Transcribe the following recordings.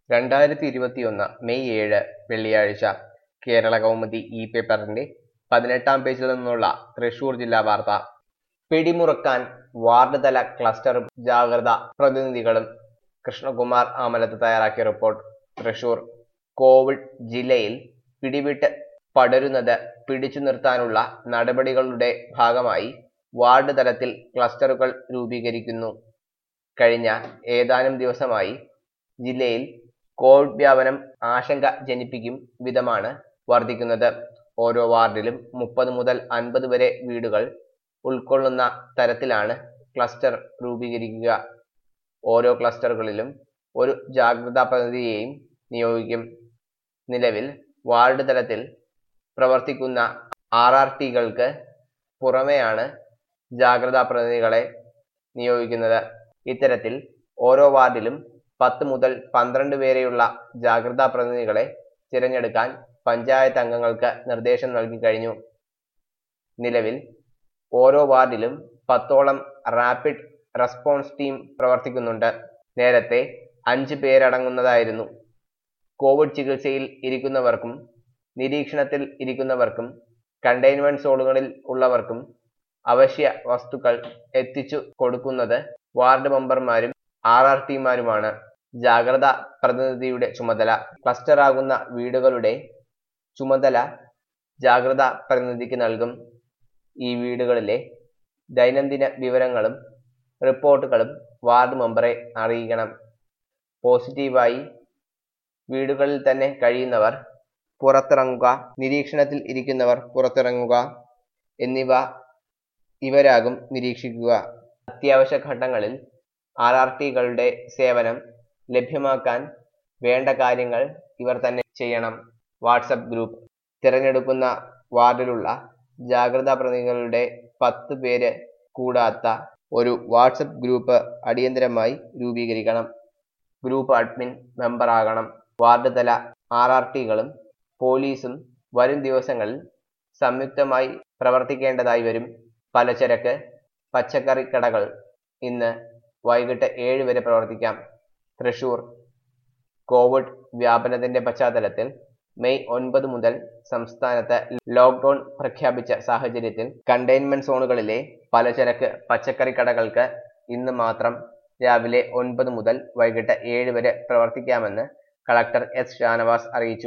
രണ്ടായിരത്തി ഇരുപത്തിയൊന്ന് മെയ് ഏഴ് വെള്ളിയാഴ്ച കേരള കൗമുദി ഇ പേപ്പറിന്റെ പതിനെട്ടാം പേജിൽ നിന്നുള്ള തൃശൂർ ജില്ലാ വാർത്ത പിടിമുറുക്കാൻ വാർഡ് തല ക്ലസ്റ്ററും ജാഗ്രത പ്രതിനിധികളും കൃഷ്ണകുമാർ ആമലത്ത് തയ്യാറാക്കിയ റിപ്പോർട്ട് തൃശൂർ കോവിഡ് ജില്ലയിൽ പിടിവിട്ട് പടരുന്നത് പിടിച്ചു നിർത്താനുള്ള നടപടികളുടെ ഭാഗമായി വാർഡ് തലത്തിൽ ക്ലസ്റ്ററുകൾ രൂപീകരിക്കുന്നു കഴിഞ്ഞ ഏതാനും ദിവസമായി ജില്ലയിൽ കോവിഡ് വ്യാപനം ആശങ്ക ജനിപ്പിക്കും വിധമാണ് വർദ്ധിക്കുന്നത് ഓരോ വാർഡിലും മുപ്പത് മുതൽ അൻപത് വരെ വീടുകൾ ഉൾക്കൊള്ളുന്ന തരത്തിലാണ് ക്ലസ്റ്റർ രൂപീകരിക്കുക ഓരോ ക്ലസ്റ്ററുകളിലും ഒരു ജാഗ്രതാ പ്രതിനിധിയെയും നിയോഗിക്കും നിലവിൽ വാർഡ് തലത്തിൽ പ്രവർത്തിക്കുന്ന ആർ ആർ ടികൾക്ക് പുറമെയാണ് ജാഗ്രതാ പ്രതിനിധികളെ നിയോഗിക്കുന്നത് ഇത്തരത്തിൽ ഓരോ വാർഡിലും പത്ത് മുതൽ പന്ത്രണ്ട് വരെയുള്ള ജാഗ്രതാ പ്രതിനിധികളെ തിരഞ്ഞെടുക്കാൻ പഞ്ചായത്ത് അംഗങ്ങൾക്ക് നിർദ്ദേശം നൽകി കഴിഞ്ഞു നിലവിൽ ഓരോ വാർഡിലും പത്തോളം റാപ്പിഡ് റെസ്പോൺസ് ടീം പ്രവർത്തിക്കുന്നുണ്ട് നേരത്തെ അഞ്ച് പേരടങ്ങുന്നതായിരുന്നു കോവിഡ് ചികിത്സയിൽ ഇരിക്കുന്നവർക്കും നിരീക്ഷണത്തിൽ ഇരിക്കുന്നവർക്കും കണ്ടെയ്ൻമെന്റ് സോണുകളിൽ ഉള്ളവർക്കും അവശ്യ വസ്തുക്കൾ എത്തിച്ചു കൊടുക്കുന്നത് വാർഡ് മെമ്പർമാരും ആർ ആർ ടിമാരുമാണ് ജാഗ്രത പ്രതിനിധിയുടെ ചുമതല ക്ലസ്റ്ററാകുന്ന വീടുകളുടെ ചുമതല ജാഗ്രത പ്രതിനിധിക്ക് നൽകും ഈ വീടുകളിലെ ദൈനംദിന വിവരങ്ങളും റിപ്പോർട്ടുകളും വാർഡ് മെമ്പറെ അറിയിക്കണം പോസിറ്റീവായി വീടുകളിൽ തന്നെ കഴിയുന്നവർ പുറത്തിറങ്ങുക നിരീക്ഷണത്തിൽ ഇരിക്കുന്നവർ പുറത്തിറങ്ങുക എന്നിവ ഇവരാകും നിരീക്ഷിക്കുക അത്യാവശ്യ ഘട്ടങ്ങളിൽ ആർ ആർ ടികളുടെ സേവനം ലഭ്യമാക്കാൻ വേണ്ട കാര്യങ്ങൾ ഇവർ തന്നെ ചെയ്യണം വാട്സപ്പ് ഗ്രൂപ്പ് തിരഞ്ഞെടുക്കുന്ന വാർഡിലുള്ള ജാഗ്രതാ പ്രതിനിധികളുടെ പത്ത് പേര് കൂടാത്ത ഒരു വാട്സപ്പ് ഗ്രൂപ്പ് അടിയന്തരമായി രൂപീകരിക്കണം ഗ്രൂപ്പ് അഡ്മിൻ മെമ്പറാകണം വാർഡ് തല ആർ ആർ ടികളും പോലീസും വരും ദിവസങ്ങളിൽ സംയുക്തമായി പ്രവർത്തിക്കേണ്ടതായി വരും പലചരക്ക് പച്ചക്കറി കടകൾ ഇന്ന് വൈകിട്ട് ഏഴ് വരെ പ്രവർത്തിക്കാം തൃശൂർ കോവിഡ് വ്യാപനത്തിന്റെ പശ്ചാത്തലത്തിൽ മെയ് ഒൻപത് മുതൽ സംസ്ഥാനത്ത് ലോക്ക്ഡൌൺ പ്രഖ്യാപിച്ച സാഹചര്യത്തിൽ കണ്ടെയ്ൻമെന്റ് സോണുകളിലെ പലചരക്ക് പച്ചക്കറി കടകൾക്ക് ഇന്ന് മാത്രം രാവിലെ ഒൻപത് മുതൽ വൈകിട്ട് ഏഴ് വരെ പ്രവർത്തിക്കാമെന്ന് കളക്ടർ എസ് ഷാനവാസ് അറിയിച്ചു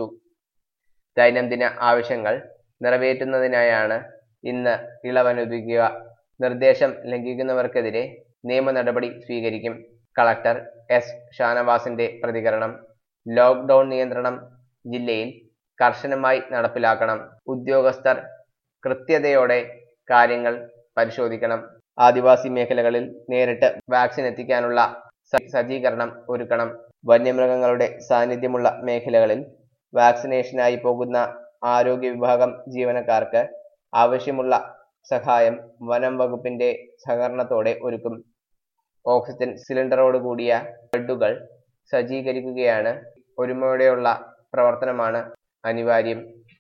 ദൈനംദിന ആവശ്യങ്ങൾ നിറവേറ്റുന്നതിനായാണ് ഇന്ന് ഇളവനുവദിക്കുക നിർദ്ദേശം ലംഘിക്കുന്നവർക്കെതിരെ നിയമ നടപടി സ്വീകരിക്കും കളക്ടർ എസ് ഷാനവാസിന്റെ പ്രതികരണം ലോക്ക്ഡൌൺ നിയന്ത്രണം ജില്ലയിൽ കർശനമായി നടപ്പിലാക്കണം ഉദ്യോഗസ്ഥർ കൃത്യതയോടെ കാര്യങ്ങൾ പരിശോധിക്കണം ആദിവാസി മേഖലകളിൽ നേരിട്ട് വാക്സിൻ എത്തിക്കാനുള്ള സജ്ജീകരണം ഒരുക്കണം വന്യമൃഗങ്ങളുടെ സാന്നിധ്യമുള്ള മേഖലകളിൽ വാക്സിനേഷനായി പോകുന്ന ആരോഗ്യ വിഭാഗം ജീവനക്കാർക്ക് ആവശ്യമുള്ള സഹായം വനം വകുപ്പിന്റെ സഹകരണത്തോടെ ഒരുക്കും ഓക്സിജൻ സിലിണ്ടറോട് കൂടിയ ബെഡുകൾ സജ്ജീകരിക്കുകയാണ് ഒരുമയോടെയുള്ള പ്രവർത്തനമാണ് അനിവാര്യം